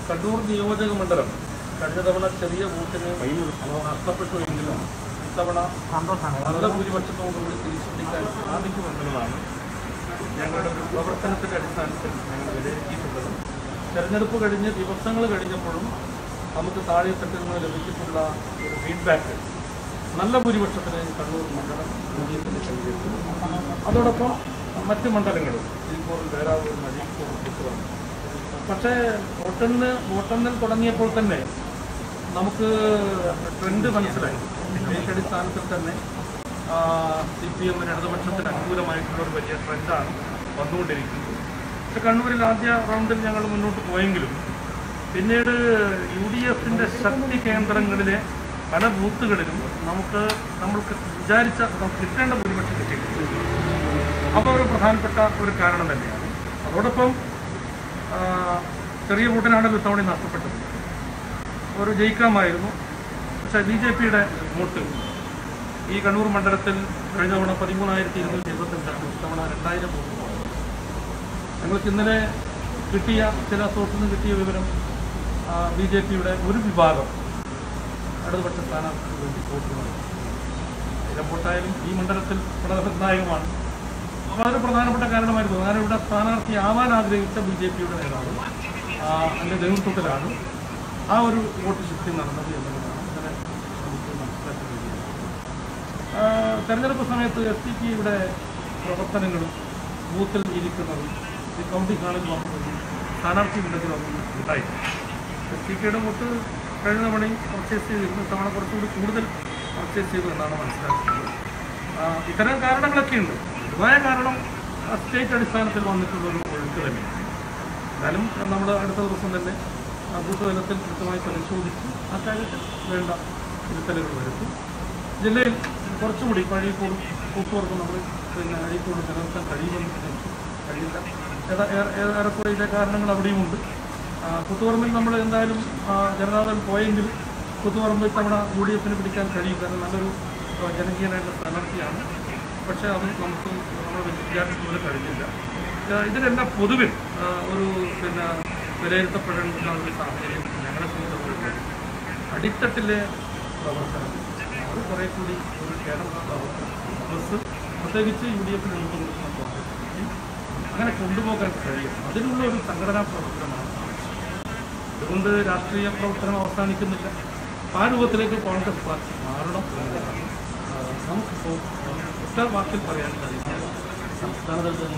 കണ്ണൂർ നിയോജക മണ്ഡലം കഴിഞ്ഞ തവണ ചെറിയ വോട്ടിന് നഷ്ടപ്പെട്ടു എങ്കിലും ഇത്തവണ നല്ല ഭൂരിപക്ഷത്തോടുകൂടി തിരിച്ചെത്തിക്കാൻ സാധിക്കുമെന്നുള്ളതാണ് ഞങ്ങളുടെ ഒരു പ്രവർത്തനത്തിന്റെ അടിസ്ഥാനത്തിൽ ഞങ്ങൾ വിലയിരുത്തിയിട്ടുള്ളത് തെരഞ്ഞെടുപ്പ് കഴിഞ്ഞ് ദിവസങ്ങൾ കഴിഞ്ഞപ്പോഴും നമുക്ക് താഴെത്തട്ടിൽ നിന്ന് ലഭിച്ചിട്ടുള്ള ഒരു ഫീഡ്ബാക്ക് നല്ല ഭൂരിപക്ഷത്തിന് കണ്ണൂർ മണ്ഡലം യു ഡി എഫിന് കൈവരിക്കും അതോടൊപ്പം മറ്റ് മണ്ഡലങ്ങളും തിരുപ്പൂർ പേരാവൂർ അഴീക്കോട് കുത്തുവാണ് പക്ഷേ വോട്ടെണ്ണ് വോട്ടെണ്ണൽ തുടങ്ങിയപ്പോൾ തന്നെ നമുക്ക് ട്രെൻഡ് മനസ്സിലായി ദേശീയ അടിസ്ഥാനത്തിൽ തന്നെ സി പി എമ്മിന് ഇടതുപക്ഷത്തിന് അനുകൂലമായിട്ടുള്ള ഒരു വലിയ ട്രെൻഡാണ് വന്നുകൊണ്ടിരിക്കുന്നത് പക്ഷെ കണ്ണൂരിൽ ആദ്യ റൗണ്ടിൽ ഞങ്ങൾ മുന്നോട്ട് പോയെങ്കിലും പിന്നീട് യു ഡി എഫിൻ്റെ ശക്തി കേന്ദ്രങ്ങളിലെ പല ബൂത്തുകളിലും നമുക്ക് നമ്മൾക്ക് വിചാരിച്ച നമുക്ക് കിട്ടേണ്ട ഭൂരിപക്ഷം കിട്ടിയിട്ടുണ്ട് അപ്പോൾ ഒരു പ്രധാനപ്പെട്ട ഒരു കാരണം തന്നെയാണ് അതോടൊപ്പം ആ, ചെറിയ വോട്ടിനാണല്ലോ ഇത്തവണ നഷ്ടപ്പെട്ടത് ഒരു ജയിക്കാമായിരുന്നു പക്ഷേ ബി ജെ പിയുടെ വോട്ട് ഈ കണ്ണൂർ മണ്ഡലത്തിൽ കഴിഞ്ഞ തവണ പതിമൂന്നായിരത്തി ഇരുന്നൂറ്റി ഇരുപത്തഞ്ചാണ് ഇത്തവണ രണ്ടായിരം വോട്ട് കുറഞ്ഞു. ഞങ്ങൾക്ക് ഇന്നലെ കിട്ടിയ ചില സോഴ്സിൽ നിന്ന് കിട്ടിയ വിവരം ബി ജെ പിയുടെ ഒരു വിഭാഗം ഇടതുപക്ഷ സ്ഥാനാർത്ഥിക്ക് വേണ്ടി വോട്ട് നൽകി ആയിരം വോട്ടായാലും ഈ മണ്ഡലത്തിൽ വളരെ നിർണായകമാണ് വളരെ പ്രധാനപ്പെട്ട കാരണമായിരുന്നു കാരണം ഇവിടെ സ്ഥാനാർത്ഥി ആവാൻ ആഗ്രഹിച്ച ബി ജെ പിയുടെ നേതാവ് ആ, അതിന്റെ നേതൃത്വത്തിലാണ് ആ ഒരു വോട്ട് ഷിഫ്റ്റിംഗ് നടന്നത് എന്നുള്ളതാണ് ഇന്നലെ നമുക്ക് മനസ്സിലാക്കാൻ കഴിയുന്നത് ആ, തെരഞ്ഞെടുപ്പ് സമയത്ത് എസ് ടി പിയുടെ പ്രവർത്തനങ്ങളും ബൂത്തിൽ ഇരിക്കുന്നതും ഈ കൗണ്ടി കാണൽ വന്നതും സ്ഥാനാർത്ഥി ഉണ്ടെങ്കിലൊന്നും ഉണ്ടായി എസ് ടി പിയുടെ വോട്ട് കഴിഞ്ഞ തവണയും പർച്ചേസ് ചെയ്തിരുന്നു തവണ കുറച്ചുകൂടി കൂടുതൽ പർച്ചേസ് ചെയ്തു എന്നാണ് മനസ്സിലാക്കുന്നത് ആ, ഇത്തരം കാരണങ്ങളൊക്കെ ഉണ്ട് പൊതുവായ കാരണം ആ, സ്റ്റേറ്റ് അടിസ്ഥാനത്തിൽ വന്നിട്ടുള്ള ഒരു ഒഴുക്ക് തന്നെയാണ് എന്നാലും നമ്മൾ അടുത്ത ദിവസം തന്നെ ആ ബൂത്ത് തലത്തിൽ കൃത്യമായി പരിശോധിച്ച് ആ കാര്യത്തിൽ വേണ്ട തിരുത്തലുകൾ വരുത്തും ജില്ലയിൽ കുറച്ചുകൂടി പഴയക്കോടും കൂത്തുവർക്കും നമ്മൾ പിന്നെ അഴീക്കോട് നിലനിർത്താൻ കഴിയുമെന്ന് എനിക്ക് കഴിയില്ല ഏതാ ഏറെ- ഏറെക്കുറെ ഇതിൻ്റെ കാരണങ്ങൾ അവിടെയുമുണ്ട് ആ, കുത്തുപറമ്പിൽ നമ്മൾ എന്തായാലും ആ, ജനതാദൾ പോയെങ്കിൽ കുത്തുപറമ്പ് ഇത്തവണ യു ഡി എഫിന് പിടിക്കാൻ കഴിയും കാരണം നല്ലൊരു ആ, ജനകീയനായിട്ടുള്ള സ്ഥാനാർത്ഥിയാണ് പക്ഷേ അത് നമുക്ക് നമ്മൾ വിചാരിച്ചതുപോലെ കഴിഞ്ഞില്ല ആ, ഇതിനെല്ലാം പൊതുവിൽ ആ, ഒരു പിന്നെ വിലയിരുത്തപ്പെടേണ്ട ഒരു സാഹചര്യം ഞങ്ങളെ സംബന്ധിച്ചിടത്തോളം അടിത്തട്ടിലെ പ്രവർത്തനം അത് കുറേ കൂടി ഒരു കേരള ബസ് പ്രത്യേകിച്ച് യു ഡി എഫിന് നേതൃത്വം കൊടുക്കുന്ന കോൺഗ്രസ് അങ്ങനെ കൊണ്ടുപോകാൻ കഴിയും അതിനുള്ള ഒരു സംഘടനാ പ്രവർത്തനമാണ് ആവശ്യം അതുകൊണ്ട് രാഷ്ട്രീയ പ്രവർത്തനം അവസാനിക്കുന്നില്ല ആ രൂപത്തിലേക്ക് കോൺഗ്രസ് പാർട്ടി മാറണം എന്നതാണ് ആ, നമുക്കിപ്പോൾ ഒറ്റ വാക്കിൽ പറയാൻ കഴിയുന്നത് സംസ്ഥാന തലത്തിൽ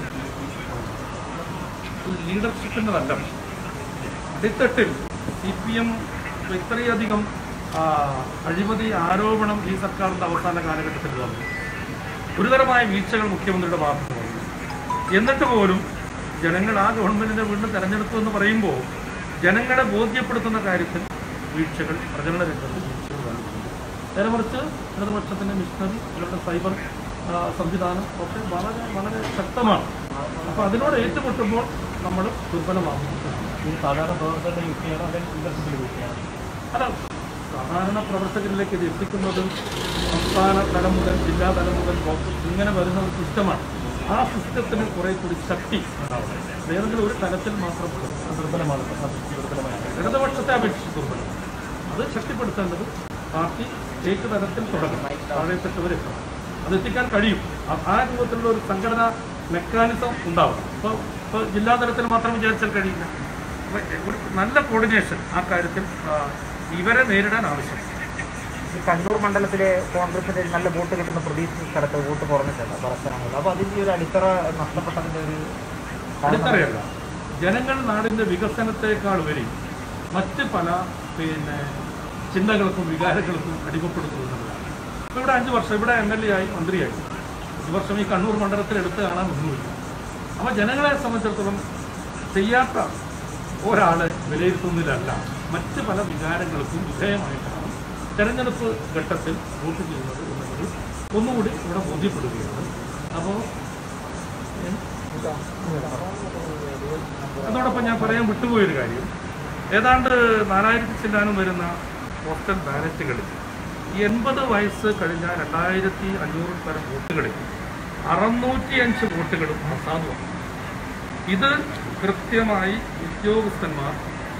ലീഡർഷിപ്പിൻ്റെ നല്ല അടിത്തട്ടിൽ സി പി എം ഇത്രയധികം ആ, അഴിമതി ആരോപണം ഈ സർക്കാരിൻ്റെ അവസാന കാലഘട്ടത്തിൽ വന്നു ഗുരുതരമായ വീഴ്ചകൾ മുഖ്യമന്ത്രിയുടെ ഭാഗത്ത് വന്നു എന്നിട്ട് പോലും ജനങ്ങൾ ആ ഗവൺമെന്റിനെ വീണ്ടും തെരഞ്ഞെടുത്തു എന്ന് പറയുമ്പോൾ ജനങ്ങളെ ബോധ്യപ്പെടുത്തുന്ന കാര്യത്തിൽ വീഴ്ചകൾ പ്രചരണ രംഗത്ത് വീഴ്ചകൾ വന്നിട്ടുണ്ട് നേരെ മറിച്ച് ഇടതുപക്ഷത്തിൻ്റെ മിഷണറി ഇവരുടെ സൈബർ ആ, സംവിധാനം ഒക്കെ വളരെ വളരെ ശക്തമാണ് അപ്പോൾ അതിനോട് ഏറ്റുമുട്ടുമ്പോൾ നമ്മൾ ദുർബലമാകുന്നു സാധാരണ പ്രവർത്തകരുടെ യൂസ് ചെയ്യണം അല്ലെങ്കിൽ ലീഡർഷിപ്പിൽ യൂസ് ചെയ്യണം അല്ല സാധാരണ പ്രവർത്തകരിലേക്ക് ഇത് എത്തിക്കുന്നത് സംസ്ഥാന തലം മുതൽ ജില്ലാ തലം മുതൽ ബ്ലോക്ക് ഇങ്ങനെ വരുന്ന ഒരു സിസ്റ്റമാണ് ആ സിസ്റ്റത്തിന് കുറെ കൂടി ശക്തി ഉണ്ടാവണം ഏതെങ്കിലും ഒരു തലത്തിൽ മാത്രം കൊടുക്കുക. ദുർബലമാണ് ദുർബലമാണ് ഇടതുപക്ഷത്തെ അപേക്ഷിച്ച് ദുർബലം അത് ശക്തിപ്പെടുത്തേണ്ടത് പാർട്ടി സ്റ്റേറ്റ് തലത്തിൽ തുടങ്ങണം താഴെത്തട്ട് വരെ എത്തണം അത് എത്തിക്കാൻ കഴിയും ആ- ആ രൂപത്തിലുള്ള ഒരു സംഘടനാ മെക്കാനിസം ഉണ്ടാവും ഇപ്പോൾ ഇപ്പോൾ ജില്ലാ തലത്തിൽ മാത്രം വിചാരിച്ചാൽ കഴിയില്ല അപ്പോൾ ഒരു നല്ല കോർഡിനേഷൻ ആ കാര്യത്തിൽ ആ, ഇവരെ നേരിടാൻ ആവശ്യം ഈ കണ്ണൂർ മണ്ഡലത്തിലെ കോൺഗ്രസിന്റെ നല്ല വോട്ട് കിട്ടുന്ന പ്രതീക്ഷ സ്ഥലത്ത് വോട്ട് കുറഞ്ഞിട്ടുണ്ട് പല സ്ഥലങ്ങളിൽ അപ്പോൾ അതിന്റെ ഒരു അടിത്തറ നഷ്ടപ്പെട്ടതിന്റെ ഒരു അടിത്തറയല്ല ജനങ്ങൾ നാടിന്റെ വികസനത്തെക്കാൾ ഉപരി മറ്റ് പല പിന്നെ ചിന്തകൾക്കും വികാരങ്ങൾക്കും അടിമപ്പെടുന്നു എന്നുള്ളതാണ് ഇപ്പോൾ ഇവിടെ അഞ്ച് വർഷം ഇവിടെ എം എൽ എ ആയി മന്ത്രിയായി അഞ്ച് വർഷം ഈ കണ്ണൂർ മണ്ഡലത്തിൽ എടുത്ത് കാണാൻ ഒന്നുമില്ല അപ്പോൾ ജനങ്ങളെ സംബന്ധിച്ചിടത്തോളം ചെയ്യാത്ത ഒരാളെ വിലയിരുത്തുന്നതിലല്ല മറ്റ് പല വികാരങ്ങൾക്കും വിധേയമായിട്ടാണ് തെരഞ്ഞെടുപ്പ് ഘട്ടത്തിൽ വോട്ട് ചെയ്യുന്നത് എന്നുള്ളത് ഒന്നുകൂടി ഇവിടെ ബോധ്യപ്പെടുകയാണ് അപ്പോൾ അതോടൊപ്പം ഞാൻ പറയാൻ വിട്ടുപോയൊരു കാര്യം ഏതാണ്ട് നാലായിരത്തി ചില്ലാനും വരുന്ന പോസ്റ്റൽ ബാലറ്റുകളിൽ എൺപത് വയസ്സ് കഴിഞ്ഞ രണ്ടായിരത്തി അഞ്ഞൂറ് തരം വോട്ടുകളിൽ അറുന്നൂറ്റി അഞ്ച് വോട്ടുകളും അസാധുവാണ് ഇത് കൃത്യമായി ഉദ്യോഗസ്ഥന്മാർ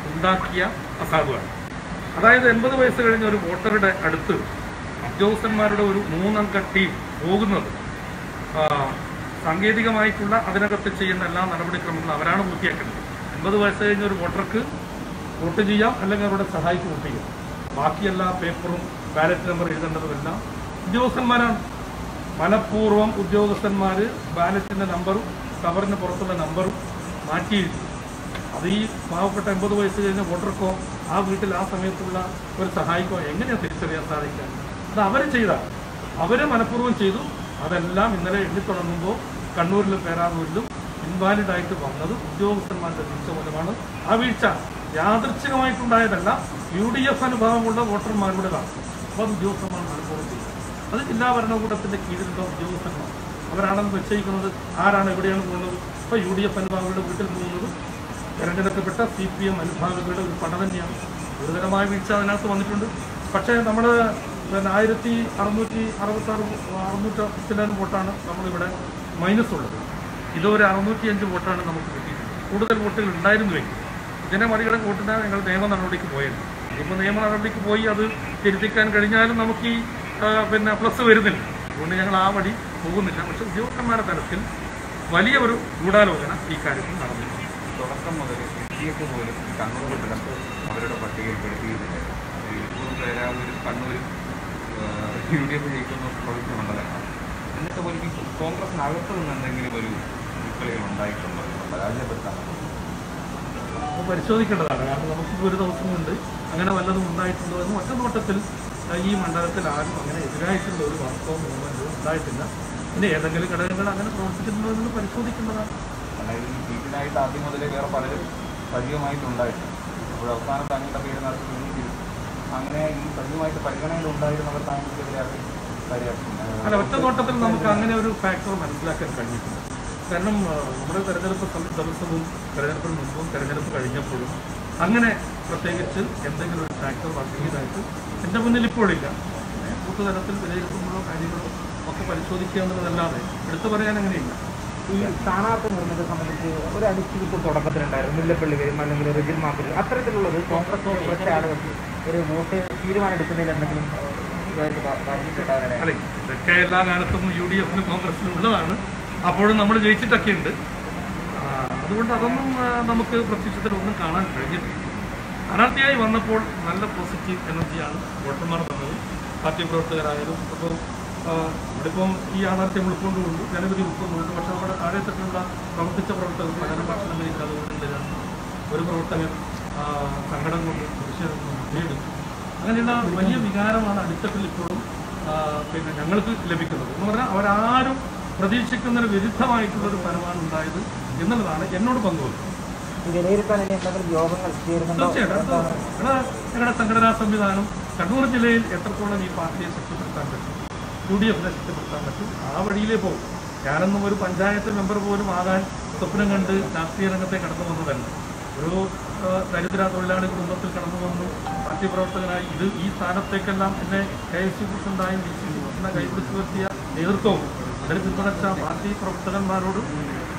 ഉണ്ടാക്കിയ അസാധുവാണ് അതായത് എൺപത് വയസ്സ് കഴിഞ്ഞ ഒരു വോട്ടറുടെ അടുത്ത് ഉദ്യോഗസ്ഥന്മാരുടെ ഒരു മൂന്നംഗ ടീം പോകുന്നത് ആ, സാങ്കേതികമായിട്ടുള്ള അതിനകത്ത് ചെയ്യുന്ന എല്ലാ നടപടിക്രമങ്ങളും അവരാണ് പൂർത്തിയാക്കുന്നത് എൺപത് വയസ്സ് കഴിഞ്ഞ ഒരു വോട്ടർക്ക് വോട്ട് ചെയ്യാം അല്ലെങ്കിൽ അവരുടെ സഹായിക്ക് വോട്ട് ചെയ്യാം ബാക്കി എല്ലാ പേപ്പറും ബാലറ്റ് നമ്പർ എഴുതേണ്ടതുമെല്ലാം ഉദ്യോഗസ്ഥന്മാരാണ് മനഃപൂർവ്വം ഉദ്യോഗസ്ഥന്മാർ ബാലറ്റിന്റെ നമ്പറും കവറിന് പുറത്തുള്ള നമ്പറും മാറ്റി എഴുതി അത് ഈ പാവപ്പെട്ട എൺപത് വയസ്സ് കഴിഞ്ഞ വോട്ടർക്കോ ആ വീട്ടിൽ ആ സമയത്തുള്ള ഒരു സഹായിക്കോ എങ്ങനെയാണ് തിരിച്ചറിയാൻ സാധിക്കുക അത് അവർ ചെയ്താണ് അവർ മനഃപൂർവ്വം ചെയ്തു അതെല്ലാം ഇന്നലെ എണ്ണി തുടങ്ങുമ്പോൾ കണ്ണൂരിലും പേരാവൂരിലും ഇൻവാലിഡ് ആയിട്ട് വന്നത് ഉദ്യോഗസ്ഥന്മാരുടെ വീഴ്ച മൂലമാണ് ആ വീഴ്ച യാദൃച്ഛികമായിട്ടുണ്ടായതല്ല യു ഡി എഫ് അനുഭവമുള്ള വോട്ടർമാരുടേതാണ് അപ്പോൾ അത് ഉദ്യോഗസ്ഥന്മാർ മനഃപൂർവ്വം ചെയ്തു അത് ജില്ലാ ഭരണകൂടത്തിന്റെ കീഴിലുള്ള ഉദ്യോഗസ്ഥന്മാർ അവരാണെന്ന് നിശ്ചയിക്കുന്നത് ആരാണ് എവിടെയാണ് പോകുന്നത് ഇപ്പോൾ യു ഡി എഫ് അനുഭാവികളുടെ വീട്ടിൽ പോകുന്നത് തെരഞ്ഞെടുക്കപ്പെട്ട സി പി എം അനുഭാവികളുടെ ഒരു പട തന്നെയാണ് ഗുരുതരമായ വീഴ്ച അതിനകത്ത് വന്നിട്ടുണ്ട് പക്ഷേ നമ്മൾ പിന്നെ ആയിരത്തി അറുന്നൂറ്റി അറുപത്തി ആറ് അറുന്നൂറ്റി ചില്ലാനും വോട്ടാണ് നമ്മളിവിടെ മൈനസ് ഉള്ളത് ഇതൊരു അറുന്നൂറ്റി അഞ്ച് വോട്ടാണ് നമുക്ക് കിട്ടിയിട്ടുള്ളത് കൂടുതൽ വോട്ടുകൾ ഉണ്ടായിരുന്നുവെങ്കിൽ ഇതിനെ മറികടൻ വോട്ടിന് ഞങ്ങൾ നിയമ നടപടിക്ക് പോയത് ഇപ്പോൾ നിയമ നടപടിക്ക് പോയി അത് തിരുത്തിക്കാൻ കഴിഞ്ഞാലും നമുക്ക് ഈ ആ, പിന്നെ പ്ലസ് വരുന്നില്ല അതുകൊണ്ട് ഞങ്ങൾ ആ വഴി പോകുന്നില്ല പക്ഷെ ഉദ്യോഗസ്ഥന്മാരുടെ തലത്തിൽ വലിയ ഒരു ഗൂഢാലോചന ഈ കാര്യത്തിൽ നടന്നിട്ടുണ്ട് തുടക്കം മുതൽ എത്തിയൊക്കെ പോലും കണ്ണൂർ മണ്ഡലം അവരുടെ പട്ടികയിൽപ്പെടുത്തിയിട്ടുണ്ട് ഇപ്പോഴും പേരാവൂരും കണ്ണൂരും യു ഡി എഫ് ജയിക്കുന്ന പ്രവിശ്യ മണ്ഡലമാണ് എന്നിട്ട് പോലും ഈ കോൺഗ്രസിനകത്ത് നിന്ന് എന്തെങ്കിലും ഒരു വിക്കളികൾ ഉണ്ടായിട്ടുണ്ടോ പരാജയപ്പെടുത്താൻ അത് പരിശോധിക്കേണ്ടതാണ് കാരണം നമുക്കിപ്പോൾ ഒരു ദിവസം കൊണ്ട് അങ്ങനെ വല്ലതും ഉണ്ടായിട്ടുണ്ടോ എന്ന് ഒറ്റ നോട്ടത്തിൽ ആ, ഈ മണ്ഡലത്തിൽ ആരും അങ്ങനെ എതിരായിട്ടുള്ള ഒരു വാർത്തയോ മൂവ്മെന്റോ ഉണ്ടായിട്ടില്ല ഇനി ഏതെങ്കിലും ഘടകങ്ങൾ അങ്ങനെ പ്രവർത്തിച്ചിട്ടുണ്ടോ എന്ന് പരിശോധിക്കേണ്ടതാണ് അതായത് ഈ സീറ്റിനായിട്ട് ആദ്യം മുതലേ വേറെ പലരും സജീവമായിട്ടുണ്ടായിട്ടുണ്ട് അപ്പോൾ അവസാനം തങ്ങളുടെ പേര് നടത്തി വീണ്ടും അങ്ങനെ ഈ സജീവമായിട്ട് പരിഗണനയിൽ ഉണ്ടായിരുന്നവർ താങ്കൾക്കെതിരെ അവർ അല്ല ഒറ്റ നോട്ടത്തിൽ നമുക്ക് അങ്ങനെ ഒരു ഫാക്ടർ മനസ്സിലാക്കാൻ കഴിഞ്ഞിട്ടുണ്ട് കാരണം ആ, നമ്മുടെ തെരഞ്ഞെടുപ്പ് സമയ ദിവസവും തെരഞ്ഞെടുപ്പിന് മുമ്പും തെരഞ്ഞെടുപ്പ് കഴിഞ്ഞപ്പോഴും അങ്ങനെ പ്രത്യേകിച്ച് എന്തെങ്കിലും ഒരു ഫാക്ടർ വർക്ക് ചെയ്തായിട്ട് എൻ്റെ മുന്നിൽ ഇപ്പോഴില്ല ഏ, ബൂത്ത് തലത്തിൽ വിലയിരുത്തുമ്പോഴോ കാര്യങ്ങളോ ഒക്കെ പരിശോധിക്കുക എന്നുള്ളതല്ലാതെ എടുത്തു പറയാൻ അങ്ങനെയില്ല ഈ സ്ഥാനാർത്ഥി നിർമ്മിത സംബന്ധിച്ച് ഒരു അനിശ്ചിതത്വം തുടക്കത്തിലുണ്ടായിരുന്നു മുല്ലപ്പള്ളി വരും അല്ലെങ്കിൽ റിജിൽ മാപ്പിൽ അത്തരത്തിലുള്ളത് കോൺഗ്രസ് കുറച്ച് ആളുകൾക്ക് ഒരു വോട്ട് തീരുമാനമെടുക്കുന്നതിൽ എന്തെങ്കിലും ഏഹ്, ഇതായിട്ട് ബാ- ബാധിച്ചിട്ടുണ്ടാകാൻ അല്ലെ ഇതൊക്കെ എല്ലാ കാലത്തും യു ഡി എഫിനും കോൺഗ്രസിനും ഉള്ളതാണ് അപ്പോഴും നമ്മൾ ജയിച്ചിട്ടൊക്കെ ഉണ്ട് ആ, അതുകൊണ്ട് അതൊന്നും ആ, നമുക്ക് പ്രത്യക്ഷത്തിൽ ഒന്നും കാണാൻ കഴിഞ്ഞിട്ടില്ല സ്ഥാനാർത്ഥിയായി വന്നപ്പോൾ നല്ല പോസിറ്റീവ് എനർജിയാണ് വോട്ടർമാർ തന്നത് പാർട്ടി പ്രവർത്തകരായാലും ഇപ്പോൾ ഇവിടിപ്പം ഈ യാഥാർത്ഥ്യം ഉൾക്കൊണ്ടുകൊണ്ട് ജനവിധി ഉൾക്കൊണ്ടുകൊണ്ട് പക്ഷേ നമ്മുടെ താഴെത്തട്ടിലുള്ള പ്രവർത്തിച്ച പ്രവർത്തകർ പഠന ഭക്ഷണം കഴിക്കാതെ കൊണ്ടില്ല ഒരു പ്രവർത്തകൻ ആ, സങ്കടം കൊണ്ട് പ്രതിഷേധം കൊണ്ട് നേടും അങ്ങനെയുള്ള വലിയ വികാരമാണ് അടിത്തട്ടിൽ ഇപ്പോഴും ആ, പിന്നെ ഞങ്ങൾക്ക് ലഭിക്കുന്നത് എന്ന് പറഞ്ഞാൽ അവരാരും പ്രതീക്ഷിക്കുന്നതിന് വിരുദ്ധമായിട്ടുള്ള ഒരു ഫലമാണ് ഉണ്ടായത് എന്നുള്ളതാണ് എന്നോട് പങ്കുവെക്കുന്നത് ഈ വിലയിരുത്താൻ ഇനി എന്തെങ്കിലും യോഗങ്ങൾ ചേരുന്നുണ്ടോ തീർച്ചയായിട്ടും എന്താണ് അടുത്ത- ഇവിടെ ഞങ്ങളുടെ സംഘടനാ സംവിധാനം കണ്ണൂർ ജില്ലയിൽ എത്രത്തോളം ഈ പാർട്ടിയെ ശക്തിപ്പെടുത്താൻ പറ്റും യു ഡി എഫിനെ ശക്തിപ്പെടുത്താൻ പറ്റും ആ വഴിയിലേ പോകും ഞാനൊന്നും ഒരു പഞ്ചായത്ത് മെമ്പർ പോലും ആകാൻ സ്വപ്നം കണ്ട് രാഷ്ട്രീയ രംഗത്തെ കടന്നു വന്നതല്ല ഒരു ആ, ദരിദ്ര തൊഴിലാളി കുടുംബത്തിൽ കടന്നു വന്നു പാർട്ടി പ്രവർത്തകനായി ഇത് ഈ സ്ഥാനത്തേക്കെല്ലാം എന്നെ കെ എസ് യു പ്രസിഡന്റായും ഡി സി സി പ്രസിഡന്റ് കൈപിടിച്ചു വരുത്തിയ നേതൃത്വവും അതിൽ പിന്തുണച്ച പാർട്ടി പ്രവർത്തകന്മാരോടും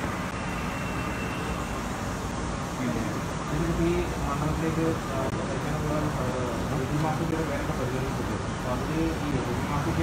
ഇതിലിപ്പോ ഈ മണ്ഡലത്തിലേക്ക് ആ, പരിഗണന പ്രകാരം, ആ, റിജിൽ മാപ്പിന്റെ വേണ്ട പരിഗണിച്ചിട്ടുണ്ട് അപ്പൊ അതില് ഈ റിജിൽ മാപ്പിന്റെ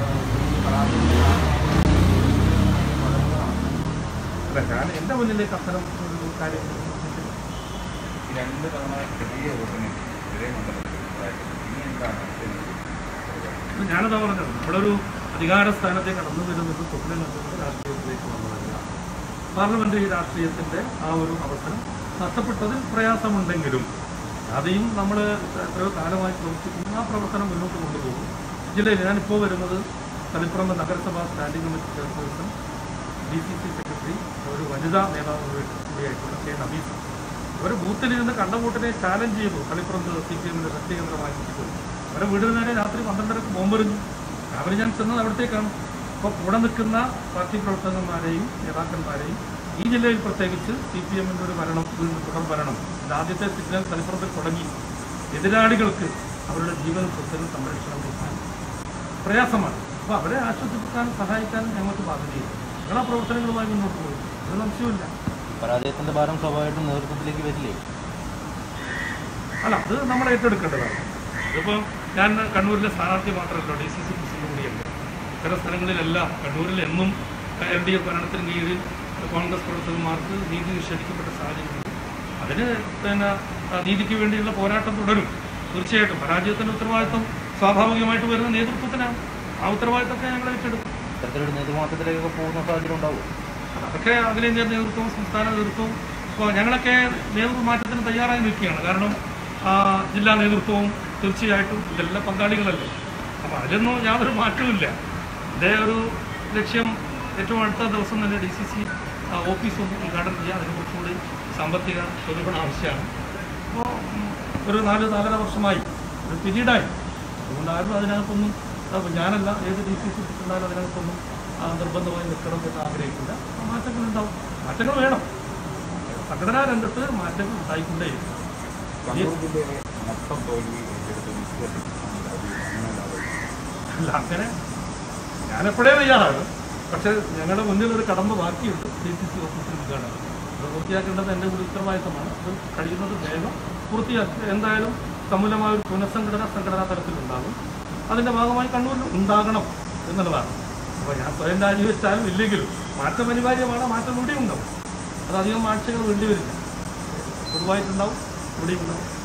അല്ല ഞാൻ എൻ്റെ മുന്നിലേക്ക് അത്തരം ഒരു കാര്യം ഈ രണ്ട് തവണ ചെറിയ വോട്ടിന് ചെറിയ മണ്ഡലത്തിൽ ഉണ്ടായിട്ടുണ്ട്. ഇനി എന്താണ് ചെയ്യുന്നത്? ഇപ്പൊ ഞാനതാ പറഞ്ഞത് നമ്മളൊരു അധികാര സ്ഥാനത്തെ കടന്നു വരുന്നത് സ്വപ്നം കണ്ടുകൊണ്ട് രാഷ്ട്രീയത്തിലേക്ക് വന്നതല്ല പാർലമെന്ററി രാഷ്ട്രീയത്തിന്റെ ആ ഒരു അവസരം നഷ്ടപ്പെട്ടതിൽ പ്രയാസമുണ്ടെങ്കിലും അതെയും നമ്മൾ എത്രയോ കാലമായി പ്രവർത്തിക്കുന്നു ആ പ്രവർത്തനം മുന്നോട്ട് കൊണ്ടുപോകും ജില്ലയിൽ ഞാനിപ്പോൾ വരുന്നത് തളിപ്പറമ്പ് നഗരസഭാ standing committee chairperson D C C secretary ഒരു വനിതാ നേതാവ് കൂടിയായിട്ടുള്ള കെ നബീസ് അവർ ബൂത്തിലിരുന്ന് കണ്ട വോട്ടിനെ ചാലഞ്ച് ചെയ്തു തളിപ്പുറത്ത് സി പി എമ്മിന്റെ ശക്തി കേന്ദ്രമായി എത്തിച്ചത് അവരെ വീടിന് നേരെ രാത്രി പന്ത്രണ്ടരക്ക് ബോംബെറിഞ്ഞു അവർ ഞാൻ ചെന്നത് അവിടത്തേക്കാണ് അപ്പോൾ കൂടെ നിൽക്കുന്ന പാർട്ടി പ്രവർത്തകന്മാരെയും നേതാക്കന്മാരെയും ഈ ജില്ലയിൽ പ്രത്യേകിച്ച് സി പി എമ്മിൻ്റെ ഒരു ഭരണം വീണ്ടും തുടർ ഭരണം ഇത് ആദ്യത്തെ സിഗ്നൽ തളിപ്പുറത്തിൽ തുടങ്ങി എതിരാളികൾക്ക് അവരുടെ ജീവനും സ്വത്തിനും സംരക്ഷണം കൊടുക്കാൻ പ്രയാസമാണ് അപ്പോൾ അവരെ ആശ്വസിപ്പിക്കാനും സഹായിക്കാനും ഞങ്ങൾക്ക് ബാധ്യതയില്ല ഞങ്ങൾ ആ പ്രവർത്തനങ്ങളുമായി മുന്നോട്ട് പോകും ഒരു സംശയമില്ല പരാജയത്തിന്റെ ഭാരം സ്വാഭാവികമായിട്ടും നേതൃത്വത്തിലേക്ക് വരില്ലേ അല്ല അത് നമ്മൾ ഏറ്റെടുക്കേണ്ടതാണ് ഇതിപ്പോൾ ഞാൻ കണ്ണൂരിലെ സ്ഥാനാർത്ഥി മാത്രമല്ല ഡി സി സി പ്രസിഡന്റ് കൂടിയല്ല ഇത്തരം സ്ഥലങ്ങളിലെല്ലാം കണ്ണൂരിൽ എന്നും എൽ ഡി എഫ് ഭരണത്തിന് കീഴിൽ കോൺഗ്രസ് പ്രവർത്തകന്മാർക്ക് നീതി നിഷേധിക്കപ്പെട്ട സാഹചര്യമുണ്ട് അതിന് പിന്നെ ആ, നീതിക്ക് വേണ്ടിയുള്ള പോരാട്ടം തുടരും തീർച്ചയായിട്ടും പരാജയത്തിൻ്റെ ഉത്തരവാദിത്വം സ്വാഭാവികമായിട്ട് വരുന്ന നേതൃത്വത്തിനാണ് ആ ഉത്തരവാദിത്തമൊക്കെ ഞങ്ങൾ ഏറ്റെടുക്കും ഇത്തരത്തിലൊരു നേതൃമാറ്റത്തിലേക്കൊക്കെ പോകുന്ന സാഹചര്യം ഉണ്ടാവും അതൊക്കെ അഖിലേന്ത്യാ നേതൃത്വവും സംസ്ഥാന നേതൃത്വവും ഇപ്പോൾ ഞങ്ങളൊക്കെ നേതൃമാറ്റത്തിന് തയ്യാറായി നിൽക്കുകയാണ് കാരണം ആ, ജില്ലാ നേതൃത്വവും തീർച്ചയായിട്ടും ഇതെല്ലാം പങ്കാളികളല്ലേ അപ്പോൾ അതിലൊന്നും യാതൊരു മാറ്റവുമില്ല ഇതേ ഒരു ലക്ഷ്യം ഏറ്റവും അടുത്ത ദിവസം തന്നെ ഡി സി സി ഓഫീസ് ഒന്ന് ഉദ്ഘാടനം ചെയ്യുക അതിന് കുറച്ചുകൂടി സാമ്പത്തിക സ്വരൂപണം ആവശ്യമാണ് അപ്പോൾ ഒരു നാല് നാലര വർഷമായി ഒരു പിരീഡായി അതുകൊണ്ട് ആരും അതിനകത്തൊന്നും ആ, ഞാനല്ല ഏത് ഡി സി സി ഉണ്ടായാലും അതിനകത്തൊന്നും ആ, നിർബന്ധമായി നിൽക്കണം എന്ന് ആഗ്രഹിക്കില്ല അപ്പോൾ മാറ്റങ്ങളുണ്ടാവും മാറ്റങ്ങൾ വേണം സംഘടനാ രംഗത്ത് മാറ്റങ്ങൾ ഉണ്ടായിക്കൊണ്ടേയിരിക്കും കണ്ണൂർ ജില്ലയിലെ മൊത്തം തോൽവി ഏറ്റെടുത്ത് വിശ്വസിക്കുന്നുണ്ട് അല്ല അങ്ങനെ ഞാനെപ്പോഴേ തയ്യാറാണ് പക്ഷേ ഞങ്ങളുടെ മുന്നിൽ ഒരു കടമ്പ ബാക്കിയുണ്ട് ഡി സി സി ഓഫീസിൽ ഉദ്ഘാടനം അത് പൂർത്തിയാക്കേണ്ടത് എൻ്റെ കൂടി ഉത്തരവാദിത്തമാണ് അത് കഴിയുന്നത് വേഗം പൂർത്തിയാക്കി എന്തായാലും സമൂലമായ ഒരു പുനഃസംഘടന സംഘടനാ തലത്തിലുണ്ടാകും അതിൻ്റെ ഭാഗമായി കണ്ണൂരിൽ ഉണ്ടാകണം എന്നുള്ളതാണ് അപ്പോൾ ഞാൻ സ്വയം രാജിവെച്ചാലും ഇല്ലെങ്കിലും മാറ്റം അനിവാര്യമാണ് മാറ്റം കൂടി ഉണ്ടാവും അത് അധികം ആഴ്ചകൾ വേണ്ടി വരില്ല പൊതുവായിട്ടുണ്ടാവും ഇവിടെയും ഉണ്ടാവും